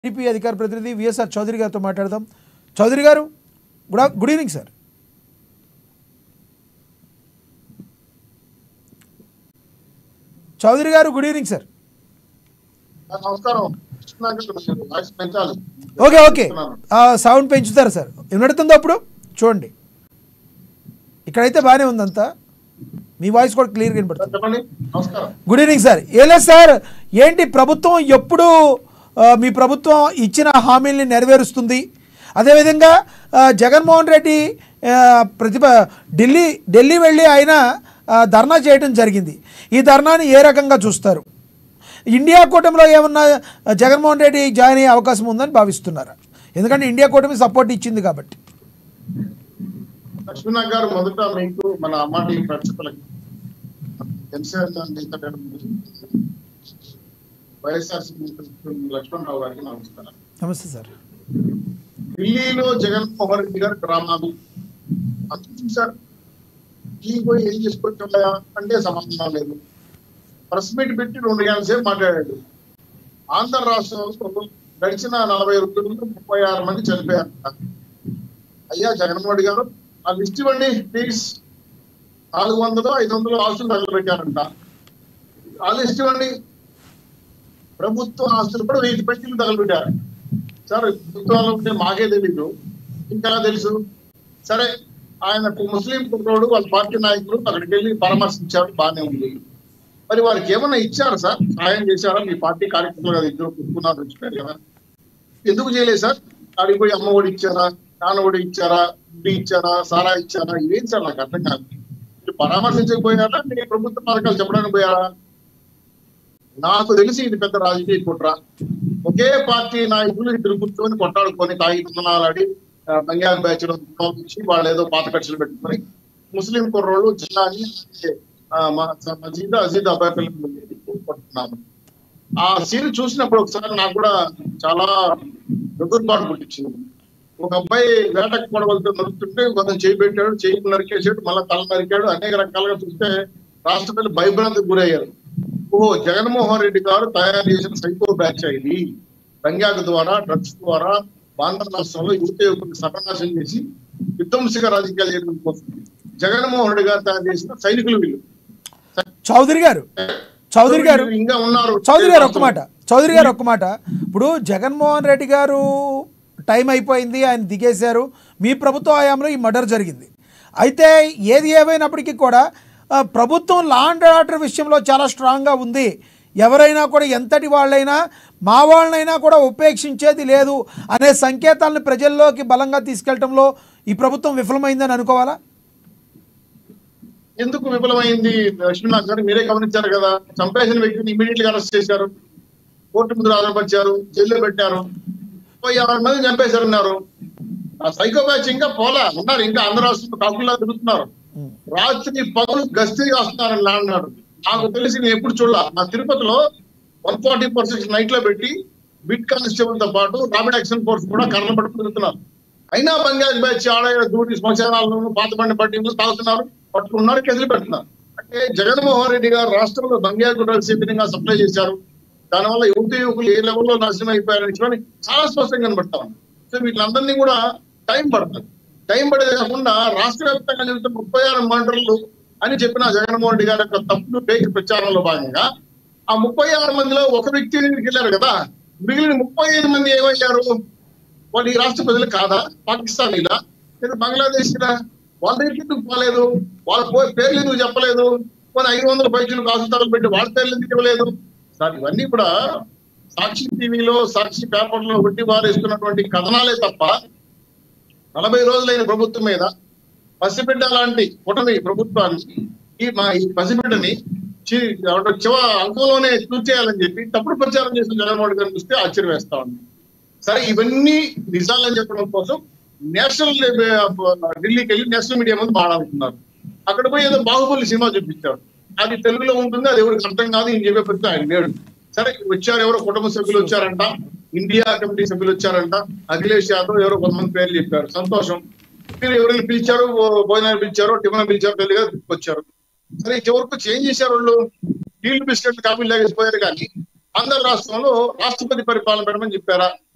TDP అధికార ప్రతినిధి VSR Chowdary గారితో మాట్లాడదాం చౌదరి గారు గుడ్ ఆఫ్- good evening sir Chowdary garu good evening sir నమస్కారం వాయిస్ పెంచాలి ఓకే ఓకే ఆ, సౌండ్ పెంచుతారు సార్ వినడుతుందో అప్పుడు చూడండి ఇక్కడైతే బాగానే ఉందంతా మీ వాయిస్ కూడా క్లియర్గా వినపడుతుంది చెప్పండి నమస్కారం గుడ్ ఈవినింగ్ సార్ ఏం లేదు సార్ ఏంటి ప్రభుత్వం ఎప్పుడు ఆ, మీ ప్రభుత్వం ఇచ్చిన హామీల్ని నెరవేరుస్తుంది అదేవిధంగా ఆ, జగన్మోహన్ రెడ్డి ఆ, ప్రతిభ ఢిల్లీ ఢిల్లీ వెళ్ళి ఆయన ఆ, ధర్నా చేయడం జరిగింది ఈ ధర్నాని ఏ రకంగా చూస్తారు ఇండియా కూటమిలో ఏమన్నా జగన్మోహన్ రెడ్డి జాయిన్ అయ్యే అవకాశం ఉందని భావిస్తున్నారా ఎందుకంటే ఇండియా కూటమి సపోర్ట్ ఇచ్చింది కాబట్టి లక్ష్మీనాథ్ గారు మొదట మీకు మన అమ్మాటి ప్రేక్షకులకి జనసేన వైఎస్ఆర్సీపీ లక్ష్మణరావు గారికి నమస్కారం నమస్తే సార్ ఢిల్లీలో జగన్మోహన్ రెడ్డి గారు డ్రామాలు అంతే సార్ ఈ పోయి ఏం చేసుకొచ్చాయా అంటే సమాధానం లేదు ప్రెస్ మీట్ పెట్టి రెండు గంటల సేపు మాట్లాడాడు ఆంధ్ర రాష్ట్రంలో గడిచిన నలభై రోజుల్లో ముప్పై ఆరు మంది చనిపోయారంట అయ్యా జగన్మోహన్ రెడ్డి గారు ఆ లిస్ట్ ఇవ్వండి ప్లీజ్ నాలుగు వందలు ఐదు వందలు ఆస్తులు తగలబెట్టారంట ఆ లిస్ట్ ఇవ్వండి ప్రభుత్వ ఆస్తులు కూడా వెయ్యి పెట్టిలు తగలబెట్టారు సార్ ప్రభుత్వాలు ఉంటే మాకే తెలీదు ఇంకా తెలుసు సరే ఆయన ముస్లిం కుట్రోడు వాళ్ళ పార్టీ నాయకులు అక్కడికి వెళ్ళి పరామర్శించారు బాగానే ఉంది మరి వారికి ఏమన్నా ఇచ్చారా సార్ సహాయం చేశారా మీ పార్టీ కార్యకర్తలు కదా ఇద్దరు కుట్టుకున్నారు వచ్చినారు కదా ఎందుకు చేయలేదు సార్ అడిగి పోయి అమ్మ ఒడి ఇచ్చారా నాన్న ఒడి ఇచ్చారా ఇంటి ఇచ్చారా సారా ఇచ్చారా ఇవేం సార్ నాకు అర్థం కాదు మీరు పరామర్శించకపోయారా మీ ప్రభుత్వ పథకాలు చెప్పడానికి పోయారా నాకు తెలిసి ఇది పెద్ద రాజకీయ కుట్ర ఒకే పార్టీ నాయకులు ఇద్దరు కూర్చొని కొట్టాడుకొని తాగి తునాలాడి బంగారు బ్యాచ్ లో ఇచ్చి వాళ్ళు ఏదో పాత ఖర్చులు పెట్టుకొని ముస్లిం కుర్రోళ్ళు జిల్లాని ఆ, మా- మజీద్ అజీద్ అబ్బాయి పిల్లలు కొట్టుకున్నాము ఆ సీన్ చూసినప్పుడు ఒకసారి నాకు కూడా చాలా ఎదురుబాటు పుట్టించింది ఒక అబ్బాయి వేటకు పడవలతో నడుస్తుంటే కొంచెం చేయి పెట్టాడు చేయి నరికేసాడు మళ్ళీ తల నరికాడు అనేక రకాలుగా చూస్తే రాష్ట్రపతి భయభ్రాంతికి గురయ్యారు ఓహో జగన్మోహన్ రెడ్డి గారు తయారు చేసిన సైకో బ్యాచ్ ఇది రంగాక ద్వారా డ్రగ్స్ ద్వారా ఆంధ్ర రాష్ట్రంలో యువత యువకులు సర్వనాశనం చేసి విధ్వంసక రాజకీయాలు చేయడం కోసం జగన్మోహన్ రెడ్డి గారు తయారు చేసిన సైనికులు వీళ్ళు చౌదరి గారు చౌదరి గారు ఇంకా ఉన్నారు చౌదరి గారు ఒక్క మాట చౌదరి గారు ఒక్క మాట ఇప్పుడు జగన్మోహన్ రెడ్డి గారు టైం అయిపోయింది ఆయన దిగేశారు మీ ప్రభుత్వ హయాంలో ఈ మర్డర్ జరిగింది అయితే ఏది ఏమైనప్పటికీ కూడా ఆ, ప్రభుత్వం లా అండ్ ఆర్డర్ విషయంలో చాలా స్ట్రాంగ్గా ఉంది ఎవరైనా కూడా ఎంతటి వాళ్ళైనా మా వాళ్ళనైనా కూడా ఉపేక్షించేది లేదు అనే సంకేతాలను ప్రజల్లోకి బలంగా తీసుకెళ్లడంలో ఈ ప్రభుత్వం విఫలమైందని అనుకోవాలా ఎందుకు విఫలమైంది లక్ష్మీనాథ్ గారు మీరే గమనించారు కదా చంపేసిన వ్యక్తిని ఇమీడియట్ గా అరెస్ట్ చేశారు కోర్టు ముందు హాజరుపరిచారు జైల్లో పెట్టారు పోయి ఆరు మంది చంపేశారన్నారు ఆ సైకో బ్యాచ్ ఇంకా పోలా ఉన్నారు ఇంకా ఆంధ్ర రాష్ట్రంలో కాకుల్లా తిరుగుతున్నారు రాత్రి పగులు గస్తీ వస్తున్నారని అన్నాడు నాకు తెలిసి నేను ఎప్పుడు చూడాల నా తిరుపతిలో వన్ ఫార్టీ పర్సెంట్ నైట్ లో పెట్టి బిట్ కానిస్టేబుల్ తో పాటు రాబిడ్ యాక్షన్ ఫోర్స్ కూడా కర్రలు పట్టుకు తిరుగుతున్నారు అయినా బంగారు బ్యాచ్ ఆడ దూరి శ్మశానాలను పాత బండి పట్టింలు తాగుతున్నారు పట్టుకున్నారు కేసులు పెడుతున్నారు అంటే జగన్మోహన్ రెడ్డి గారు రాష్ట్రంలో బంగారు గుడ్డలు ఏ విధంగా సప్లై చేశారు దానివల్ల యువత యువకులు ఏ లెవెల్లో నాశనం అయిపోయారని చెప్పని చాలా స్పష్టంగా కనబడతా ఉంది సో వీళ్ళందరినీ కూడా టైం పడుతుంది టైం పడేది కాకుండా రాష్ట్ర వ్యాప్తంగా జరుగుతున్న ముప్పై ఆరు మర్డర్లు అని చెప్పిన జగన్మోహన్ రెడ్డి గారి యొక్క తప్పుడు ఫేక్ ప్రచారంలో భాగంగా ఆ ముప్పై ఆరు మందిలో ఒక వ్యక్తి దగ్గరికి వెళ్ళారు కదా మిగిలిన ముప్పై ఐదు మంది ఏమయ్యారు వాళ్ళు ఈ రాష్ట్ర ప్రజలు కాదా పాకిస్తానీలా లేదా బంగ్లాదేశ్ వాళ్ళ దగ్గరికి ఎందుకు పోలేదు వాళ్ళ పో- పేర్లు ఎందుకు చెప్పలేదు కొన్ని ఐదు వందల పైసలు కాసుతాలు పెట్టి వాళ్ళ పేర్లు ఎందుకు ఇవ్వలేదు సార్ ఇవన్నీ కూడా సాక్షి టీవీలో సాక్షి పేపర్లో వడ్డీ వారేస్తున్నటువంటి కథనాలే తప్ప నలభై రోజులైన ప్రభుత్వం మీద పసిబిడ్డ లాంటి కుటమి ప్రభుత్వాన్ని ఈ మా ఈ పసిబిడ్డని చి- ఎవరో చివ అంకంలోనే చూచేయాలని చెప్పి తప్పుడు ప్రచారం చేసిన జగన్మోహన్ గారిని చూస్తే ఆశ్చర్యం వేస్తా ఉంది సరే ఇవన్నీ నిజాలని చెప్పడం కోసం నేషనల్ ఢిల్లీకి వెళ్ళి నేషనల్ మీడియా ముందు మాట్లాడుతున్నారు అక్కడ పోయి ఏదో బాహుబలి సినిమా చూపించారు అది తెలుగులో ఉంటుంది అది ఎవరికి అర్థం కాదు ఈయన చెప్పే ప్రతి ఆయన లేడు సరే వచ్చారు ఎవరో కుటుంబ సభ్యులు వచ్చారంట ఇండియా కమిటీ సభ్యులు వచ్చారంట అఖిలేష్ యాదవ్ ఎవరో కొంతమంది పేర్లు చెప్పారు సంతోషం మీరు ఎవరైనా పిలిచారు ఓ- భోజనాలు పిలిచారు టిఫిన్ పిలిచారు తెలియదు వచ్చారు సరే చివరకు చేంజ్ చేశారు వాళ్ళు డీల్ బిస్కెట్ కాపీ లాగేసిపోయారు కానీ ఆంధ్ర రాష్ట్రంలో రాష్ట్రపతి పరిపాలన పెట్టమని చెప్పారా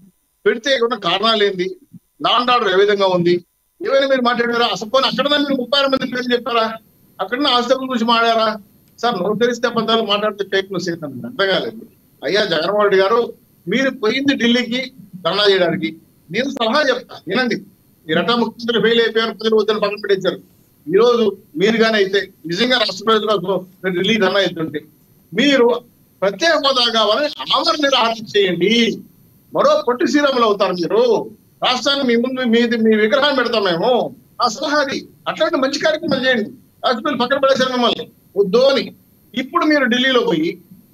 పెడితే ఉన్న కారణాలు ఏంది లాండ్ ఆర్డర్ ఏ విధంగా ఉంది ఏమైనా మీరు మాట్లాడారా అసలు పోనీ అక్కడ మీరు ముప్పై ఆరు మంది పేర్లు చెప్పారా అక్కడ హాస్పిటల్ గురించి మాట్లాడారా సార్ నోరు తెరిస్తే అబద్ధాలు మాట్లాడితే ఫేక్ న్యూస్ ఏంటంటే అర్థం కాలేదు అయ్యా జగన్మోహన్ రెడ్డి గారు మీరు పోయింది ఢిల్లీకి ధర్నా చేయడానికి నేను సలహా చెప్తా వినండి మీరటా ముఖ్యమంత్రి ఫెయిల్ అయిపోయారు ప్రజలు వద్దని పక్కన పెట్టేశారు ఈ రోజు మీరు కానీ అయితే నిజంగా రాష్ట్ర ప్రజలకు మీరు ఢిల్లీ ధర్నా అవుతుంటే మీరు ప్రత్యేక హోదా కావాలని ఆమరణ నిరాహారం చేయండి మరో పొట్టి శ్రీరాములు అవుతారు మీరు రాష్ట్రాన్ని మీ ముందు మీది మీ విగ్రహం పెడతాం మేము ఆ సలహా అది అట్లాంటి మంచి కార్యక్రమం చేయండి రాష్ట్రపతి పక్కన పడేశారు మిమ్మల్ని వద్దు అని ఇప్పుడు మీరు ఢిల్లీలో పోయి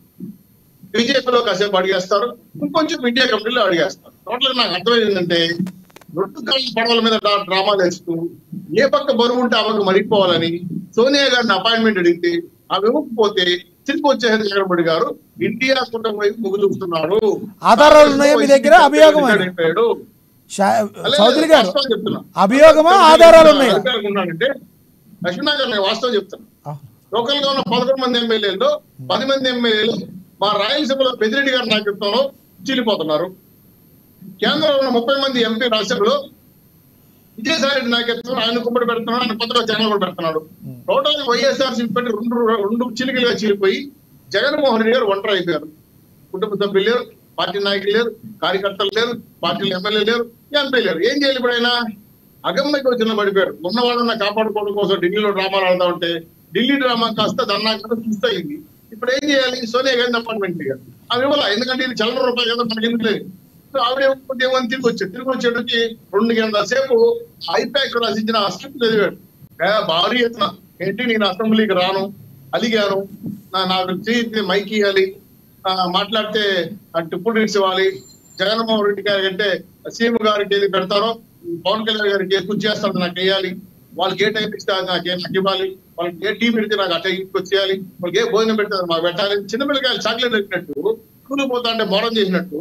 బీజేపీలో కాసేపు అడిగేస్తారు ఇంకొంచెం ఇండియా కంపెనీలో అడిగేస్తారు టోటల్ నాకు అర్థమైంది ఏంటంటే రెండు కాళ్ళ పడవల మీద డ్రా- డ్రామాలు వేస్తూ ఏ పక్క బరువు ఉంటే ఆ పక్క మరిగిపోవాలని సోనియా గారిని అపాయింట్మెంట్ అడిగితే అవి ఇవ్వకపోతే తిరిగి వచ్చేసరికి జగన్మోహన్ రెడ్డి గారు ఇండియా కుటుంబం వైపు మొగ్గు చూపుతున్నారు ఆధారాలు ఉన్నాయా మీ దగ్గర? అభియోగం అని. అయిపోయాడు. షా- అలే, చౌదరి గారు వాస్తవం చెప్తున్నా. అభియోగమా ఆధారాలు ఉన్నాయా అధికారులు ఉన్నారంటే లక్ష్మీనాథ్ గారు నేను వాస్తవం చెప్తాను ఆ, లోకల్ గా ఉన్న పదకొండు మంది ఎమ్మెల్యేలు పది మంది ఎమ్మెల్యేలు మా రాయలసీమలో పెద్దిరెడ్డి గారి నాయకత్వంలో చీలిపోతున్నారు కేంద్రంలో ఉన్న ముప్పై మంది ఎంపీ రాజ్యసభలో విజయసాయి రెడ్డి నాయకత్వం ఆయన కుమ్మడి పెడుతున్నాడు ఆయన కొత్తగా జగన్ కూడా పెడుతున్నాడు టోటల్ వైఎస్ఆర్ పెట్టి రెండు రెండు చిలికలుగా చీలిపోయి జగన్మోహన్ రెడ్డి గారు ఒంటరి అయిపోయారు కుటుంబ సభ్యులు లేరు పార్టీ నాయకులు లేరు కార్యకర్తలు లేరు పార్టీలు ఎమ్మెల్యే లేరు ఎంపీ లేరు ఏం చేయాలి ఇప్పుడు ఆయన అగమ్యకి వచ్చిన పడిపోయారు ఉన్నవాళ్ళని కాపాడుకోవడం కోసం ఢిల్లీలో డ్రామాలు ఆడుతా ఉంటే ఢిల్లీ డ్రామా కాస్త ధర్నాకారం చూస్తాయింది ఇప్పుడు ఏం చేయాలి సోనియా గాంధీ అపార్ట్మెంట్ గా అవి ఇవ్వాలి ఎందుకంటే ఇది చలన రూపాయలు కదా మనకి ఎందుకు లేదు సో ఆవిడ ఏమనుకుంటే ఏమని తిరిగి వచ్చాడు తిరిగి వచ్చేటికి రెండు గంటల సేపు ఐపాక్ రచించిన ఆ స్క్రిప్ట్ చదివాడు ఏ, భారీ ఎత్తున ఏంటి నేను అసెంబ్లీకి రాను అలిగాను నా నాకు చేతి మైక్ ఇవ్వాలి ఆ, మాట్లాడితే టిప్పులు రీడ్స్ ఇవ్వాలి జగన్మోహన్ రెడ్డి గారి అంటే సీఎం గారికి ఏది పెడతారో పవన్ కళ్యాణ్ గారికి ఏ కృషి చేస్తారో నాకు వేయాలి వాళ్ళకి ఏ టైం ఇస్తే అది నాకు ఏ నాకు ఇవ్వాలి వాళ్ళకి ఏ టీ పెడితే నాకు అట్లా వచ్చేయాలి వాళ్ళకి ఏ భోజనం పెడితే అది మాకు పెట్టాలి చిన్నపిల్లకాయలు చాక్లెట్ పెట్టినట్టు స్కూల్ పోతా అంటే మోరం చేసినట్టు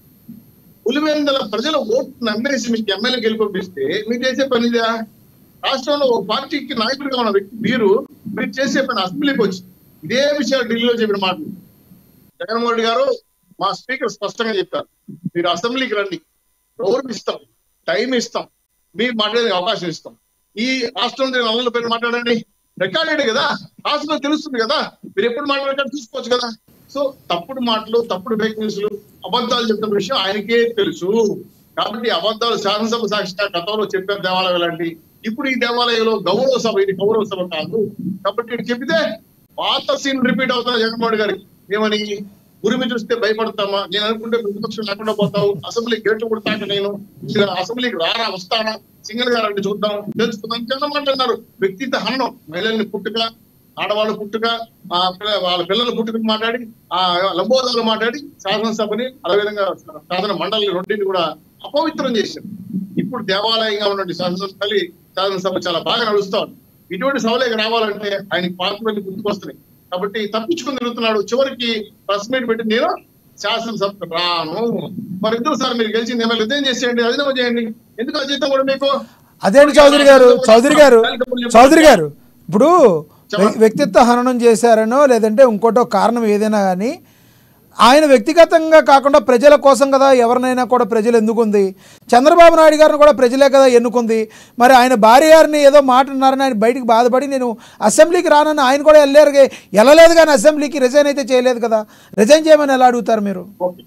పులివెందుల ప్రజల ఓటు నమ్మేసి మీకు ఎమ్మెల్యే గెలిపిస్తే మీరు చేసే పనిదా రాష్ట్రంలో ఒక పార్టీకి నాయకుడిగా ఉన్న వ్యక్తి మీరు మీరు చేసే పని అసెంబ్లీకి వచ్చి ఇదే విషయాలు ఢిల్లీలో చెప్పిన మాటలు జగన్మోహన్ రెడ్డి గారు మా స్పీకర్ స్పష్టంగా చెప్పారు మీరు అసెంబ్లీకి రండి గౌరవం ఇస్తాం టైం ఇస్తాం మీరు మాట్లాడే అవకాశం ఇస్తాం ఈ రాష్ట్రం నల్ల పేరు మాట్లాడండి రికార్డెడ్ కదా రాష్ట్రంలో తెలుస్తుంది కదా మీరు ఎప్పుడు మాట్లాడారు చూసుకోవచ్చు కదా సో తప్పుడు మాటలు తప్పుడు ఫేక్ న్యూస్లు అబద్ధాలు చెప్తున్న విషయం ఆయనకే తెలుసు కాబట్టి అబద్ధాలు శాసనసభ సాక్షిగా గతంలో చెప్పారు దేవాలయం లాంటి ఇప్పుడు ఈ దేవాలయంలో గౌరవ సభ ఇది గౌరవ సభ కాదు కాబట్టి ఇది చెబితే పాత సీన్ రిపీట్ అవుతుంది జగన్మోహన్ రెడ్డి గారికి ఏమని ఉరిమి చూస్తే భయపడతామా నేను అనుకుంటే ప్రతిపక్షం లేకుండా పోతావు అసెంబ్లీ గేట్లు కూడా తాక నేను ఇక అసెంబ్లీకి రారా వస్తానా సింగల్ గా రండి చూద్దాం తెలుసుకుందాం చాలా మాట్లాడినారు వ్యక్తిత్వ హననం మహిళల్ని పుట్టుక ఆడవాళ్ళు పుట్టుక ఆ పిల్ల- వాళ్ళ పిల్లల పుట్టుక మాట్లాడి ఆ లంబోదాలు మాట్లాడి శాసనసభని అదేవిధంగా శాసన మండలి రెండింటిని కూడా అపవిత్రం చేశారు ఇప్పుడు దేవాలయంగా ఉన్నటువంటి శాసనసభ తల్లి శాసనసభ చాలా బాగా నడుస్తా ఉంది ఇటువంటి సభలోకి రావాలంటే ఆయనకి పార్లమెంట్ గుర్తుకొస్తున్నాయి కాబట్టి తప్పించుకుని తిరుగుతున్నాడు చివరికి ప్రెస్ మీట్ పెట్టి నేను శాసనసభ రాను మరి ఇద్దరు సార్ మీరు గెలిచింది ఎమ్మెల్యే ఉదయం చేసేయండి అధినం చేయండి ఎందుకు అజీతం కూడా మీకు అదేంటి చౌదరి గారు చౌదరి గారు చౌదరి గారు ఇప్పుడు వ్య- వ్యక్తిత్వ హననం చేశారనో లేదంటే ఇంకోటో కారణం ఏదైనా కానీ ఆయన వ్యక్తిగతంగా కాకుండా ప్రజల కోసం కదా ఎవరినైనా కూడా ప్రజలు ఎన్నుకుంది చంద్రబాబు నాయుడు గారిని కూడా ప్రజలే కదా ఎన్నుకుంది మరి ఆయన భార్య గారిని ఏదో మాట అన్నారని ఆయన బయటికి బాధపడి నేను అసెంబ్లీకి రానని ఆయన కూడా వెళ్ళలేరు వెళ్ళలేదు కానీ అసెంబ్లీకి రిజైన్ అయితే చేయలేదు కదా రిజైన్ చేయమని ఎలా అడుగుతారు మీరు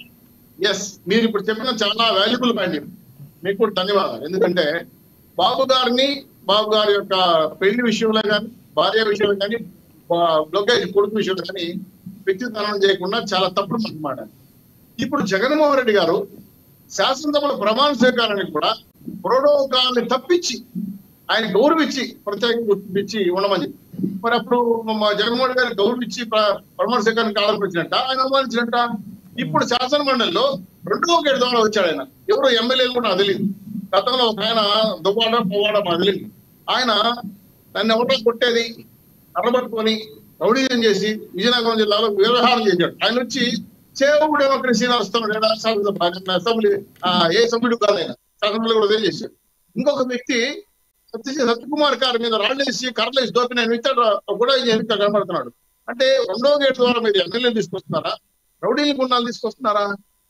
ఎస్ మీరు ఇప్పుడు చెప్పిన చాలా వాల్యుబుల్ పాయింట్ మీకు కూడా ధన్యవాదాలు ఎందుకంటే బాబు గారిని బాబు గారి యొక్క పెళ్లి విషయంలో కానీ భార్య విషయంలో కానీ బా- లోకేష్ కొడుకు విషయంలో కానీ వ్యక్తిత్వం చేయకుండా చాలా తప్పుడు అన్నమాట ఇప్పుడు జగన్మోహన్ రెడ్డి గారు శాసనసభలో ప్రమాణ స్వీకారానికి కూడా ప్రోటోకాల్ని తప్పించి ఆయన గౌరవించి ప్రత్యేకంగా గుర్తించి ఉండమని చెప్పి. మరి అప్పుడు మా జగన్మోహన్ రెడ్డి గారు గౌరవించి ప్ర- ప్రమాణ స్వీకారానికి ఆలోచించినట్ట ఆయన అవమానించినట్ట ఇప్పుడు శాసన మండలిలో రెండో గేటు ద్వారా వచ్చాడు ఆయన ఎవరు ఎమ్మెల్యేలు కూడా నాకు తెలియదు గతంలో ఒక ఆయన దువ్వాడ పువ్వాడ మాకు తెలియదు ఆయన నన్ను ఎవరో కొట్టేది అరబట్టుకొని రౌడీజం చేసి విజయనగరం జిల్లాలో వ్యవహారం చేశాడు ఆయన వచ్చి చేవుడు డెమోక్రసీ వస్తున్నాడు కదా శాసనసభ అసెంబ్లీ ఆ, ఏ సభ్యుడు కాదు ఆయన శాసనసభలో కూడా ఉదయం చేశాడు ఇంకొక వ్యక్తి సత్య సత్యకుమార్ గారి మీద రాళ్ళేసి కర్రలేసి దోపిన ఆయన ఇచ్చాడు కూడా ఎన్నిక కనబడుతున్నాడు అంటే రెండో గేట్ ద్వారా మీరు ఎమ్మెల్యేలు తీసుకొస్తున్నారా రౌడీలు గుండాలు తీసుకొస్తున్నారా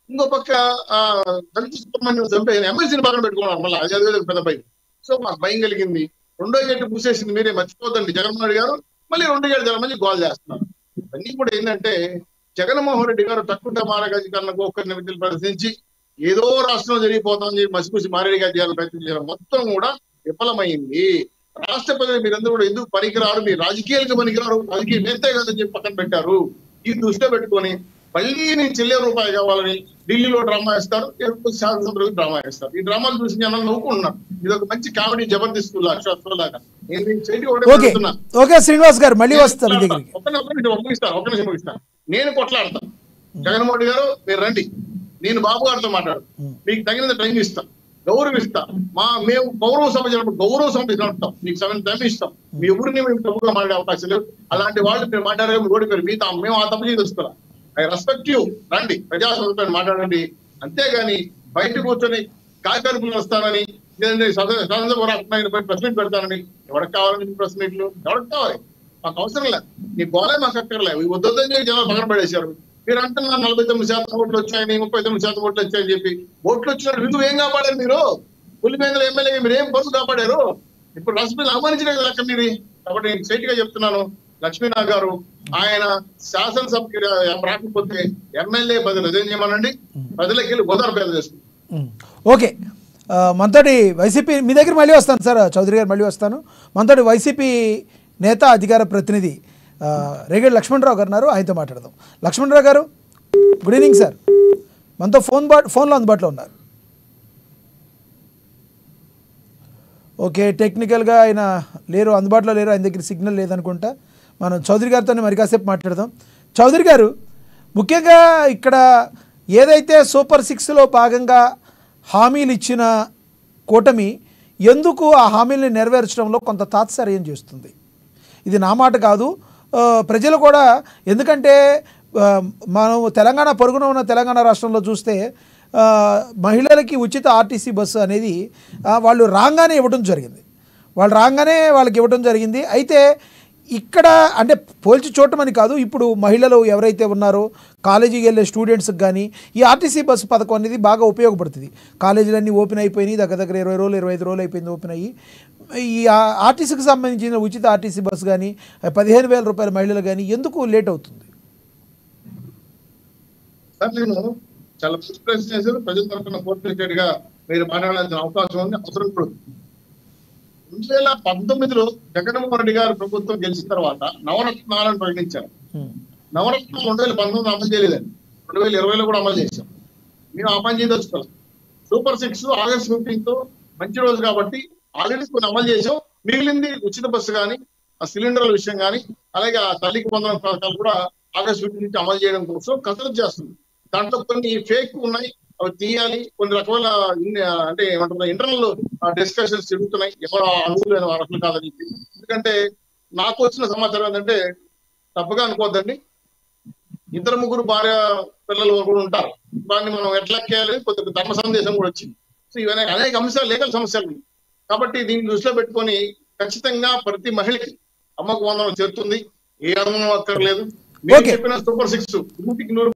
ఇంకో పక్క ఆ, దళిత సుబ్రహ్మణ్యం చంపే ఎమ్మెల్సీని పక్కన పెట్టుకున్నారు మళ్ళీ అది అదే పెద్ద భయం సో మాకు భయం కలిగింది రెండో గేటు మూసేసింది మీరే మర్చిపోదండి జగన్మోహన్ రెడ్డి గారు మళ్ళీ రెండు గేటు జరగమని గోల్ చేస్తున్నారు ఇవన్నీ కూడా ఏంటంటే జగన్మోహన్ రెడ్డి గారు తక్కువ మారగజీకరణ గోకర్ణ విద్యలు ప్రదర్శించి ఏదో రాష్ట్రంలో జరిగిపోతామని చెప్పి మసిపూసి మారేడిగా చేయాలని ప్రయత్నం చేయడం మొత్తం కూడా విఫలమైంది రాష్ట్ర ప్రజలు మీరందరూ కూడా ఎందుకు పనికిరారు మీ రాజకీయాలకు పనికిరారు రాజకీయ నేతే కదని చెప్పి పక్కన పెట్టారు ఈ దృష్టిలో పెట్టుకొని మళ్ళీ నేను చెల్లె రూపాయి కావాలని ఢిల్లీలో డ్రామా వేస్తారు ఎప్పుడు శాసనసభలో డ్రామా వేస్తారు ఈ డ్రామాలు చూసి జనాలు నవ్వుకుంటున్నారు ఇది ఒక మంచి కామెడీ జబర్దస్త్ లాగా నేను దీనికి చేతికి ఒకటే ఓకే పెడుతున్నా. ఓకే శ్రీనివాస్ గారు మళ్ళీ వస్తారు మీ దగ్గరికి ఒక్క నిమిషం, ఒక్క నిమిషం ముగిస్తాను ఒక్క నిమిషం ముగిస్తాను నేను కొట్లాడతాను జగన్మోహన్ రెడ్డి గారు మీరు రండి నేను బాబు గారితో మాట్లాడు మీకు తగినంత టైం ఇస్తాం గౌరవిస్తాం మా మేము గౌరవ సభ జరిగినప్పుడు గౌరవ సభ నడుపుతాం మీకు సమయం టైం ఇస్తాం మీ ఊరిని మేము తప్పుగా మాట్లాడే అవకాశం లేదు అలాంటి వాళ్ళు మీరు మాట్లాడే మీరు ఓడిపోయారు మీ తా- మేము ఆ తప్పు చేసి తెలుసుకోవాలి ఐ రెస్పెక్ట్ యూ రండి ప్రజాస్వామ్యంతో మాట్లాడండి అంతేగాని బయట కూర్చొని కాకరుపులు వస్తానని లేదంటే స్వతంత్ర పోరాటం ప్రెస్ మీట్ పెడతానని ఎవరికి కావాలని ప్రెస్ మీట్లు ఎవరికి కావాలి మాకు అవసరం లేదు నీ గోలే మాకు అక్కర్లే ఈ వద్దొద్దని చెప్పి జనాలు పక్కన పడేశారు మీరు అంటున్నారు నలభై తొమ్మిది శాతం ఓట్లు వచ్చాయని ముప్పై తొమ్మిది శాతం ఓట్లు వచ్చాయని చెప్పి ఓట్లు వచ్చినట్టు విలువ ఏం కాపాడారు మీరు పులిమేందుల ఎమ్మెల్యే మీరు ఏం పనులు కాపాడారు ఇప్పుడు లక్ష్మీని అవమానించలేదు కదా అక్కడ మీరు కాబట్టి నేను స్ట్రైట్ గా చెప్తున్నాను లక్ష్మీనాథ్ గారు ఆయన శాసనసభకి రా- రాకపోతే ఎమ్మెల్యే బదులు అదేం చేయమనండి ప్రజలకి వెళ్ళి గోదావరి పేద చేసుకుంటారు ఉమ్. ఓకే ఆ, మనతోటి వైసీపీ మీ దగ్గర మళ్ళీ వస్తాను సార్ చౌదరి గారు మళ్ళీ వస్తాను మనతోటి వైసీపీ నేత అధికార ప్రతినిధి ఆ, రేగడి లక్ష్మణరావు గారు ఉన్నారు ఆయనతో మాట్లాడదాం Lakshmanarao garu good evening sir మనతో ఫోన్ బా ఫోన్లో అందుబాటులో ఉన్నారు ఓకే టెక్నికల్గా ఆయన లేరు అందుబాటులో లేరు ఆయన దగ్గర సిగ్నల్ లేదనుకుంటా మనం చౌదరి గారితోనే మరి కాసేపు మాట్లాడదాం చౌదరి గారు ముఖ్యంగా ఇక్కడ ఏదైతే సూపర్ సిక్స్లో భాగంగా హామీలు ఇచ్చిన కూటమి ఎందుకు ఆ హామీల్ని నెరవేర్చడంలో కొంత తాత్సర్యం చేస్తుంది ఇది నా మాట కాదు ఆ, ప్రజలు కూడా ఎందుకంటే ఆ, మనం తెలంగాణ పొరుగున ఉన్న తెలంగాణ రాష్ట్రంలో చూస్తే ఆ, మహిళలకి ఉచిత ఆర్టీసీ బస్సు అనేది ఆ, వాళ్ళు రాగానే ఇవ్వడం జరిగింది వాళ్ళు రాగానే వాళ్ళకి ఇవ్వడం జరిగింది అయితే ఇక్కడ అంటే పోల్చి చూడటమని కాదు ఇప్పుడు మహిళలు ఎవరైతే ఉన్నారో కాలేజీకి వెళ్ళే స్టూడెంట్స్కి కానీ ఈ ఆర్టీసీ బస్సు పథకం అనేది బాగా ఉపయోగపడుతుంది కాలేజీలన్నీ ఓపెన్ అయిపోయినాయి దగ్గర దగ్గర ఇరవై రోజులు ఇరవై ఐదు రోజులు అయిపోయింది ఓపెన్ అయ్యి ఈ ఆ- ఆర్టీసీకి సంబంధించిన ఉచిత ఆర్టీసీ బస్సు కానీ పదిహేను వేల రూపాయల మహిళలు కానీ ఎందుకు లేట్ అవుతుంది సార్ నేను చాలా మంచి ప్రశ్న చేశారు ప్రజల తరఫున కోఆర్డినేటెడ్ గా మీరు మాట్లాడాల్సిన అవకాశం ఉంది అవసరం కూడా ఉంది. రెండు వేల పంతొమ్మిదిలో జగన్మోహన్ రెడ్డి గారు ప్రభుత్వం గెలిచిన తర్వాత నవరత్నాలను ప్రకటించారు ఉమ్. నవరత్నాలు రెండు వేల పంతొమ్మిది అమలు చేయలేదండి రెండు వేల ఇరవైలో కూడా అమలు చేశాం మేము ఆ పని చేయదలుచుకోవాలి సూపర్ సిక్స్ ఆగస్ట్ ఫిఫ్టీన్త్ మంచి రోజు కాబట్టి ఆల్రెడీ కొన్ని అమలు చేసాం మిగిలింది ఉచిత బస్సు కానీ ఆ సిలిండర్ల విషయం కానీ అలాగే ఆ తల్లికి పొందడం పథకాలు కూడా ఆగస్ట్ ఫిఫ్టీన్ నుంచి అమలు చేయడం కోసం కసరత్తు చేస్తుంది దాంట్లో కొన్ని ఫేక్ ఉన్నాయి అవి తీయాలి కొన్ని రకమైన ఇన్- అంటే ఏమంటారు ఇంటర్నల్ డిస్కషన్స్ జరుగుతున్నాయి ఎవరు అనువులు అర్హులు కాదని చెప్పి ఎందుకంటే నాకు వచ్చిన సమాచారం ఏంటంటే తప్పుగా అనుకోవద్దండి ఇద్దరు ముగ్గురు భార్య పిల్లలు కూడా ఉంటారు దాన్ని మనం ఎట్లా చేయాలి కొద్దిగా ధర్మ సందేశం కూడా వచ్చింది సో ఇవన్నీ అనేక అంశాలు లీగల్ సమస్యలు ఉన్నాయి కాబట్టి దీన్ని దృష్టిలో పెట్టుకొని ఖచ్చితంగా ప్రతి మహిళకి అమ్మకు వందనం చేరుతుంది ఏ అనుమానం అక్కర్లేదు మీరు Okay. చెప్పిన సూపర్ సిక్స్ నూటికి నూరు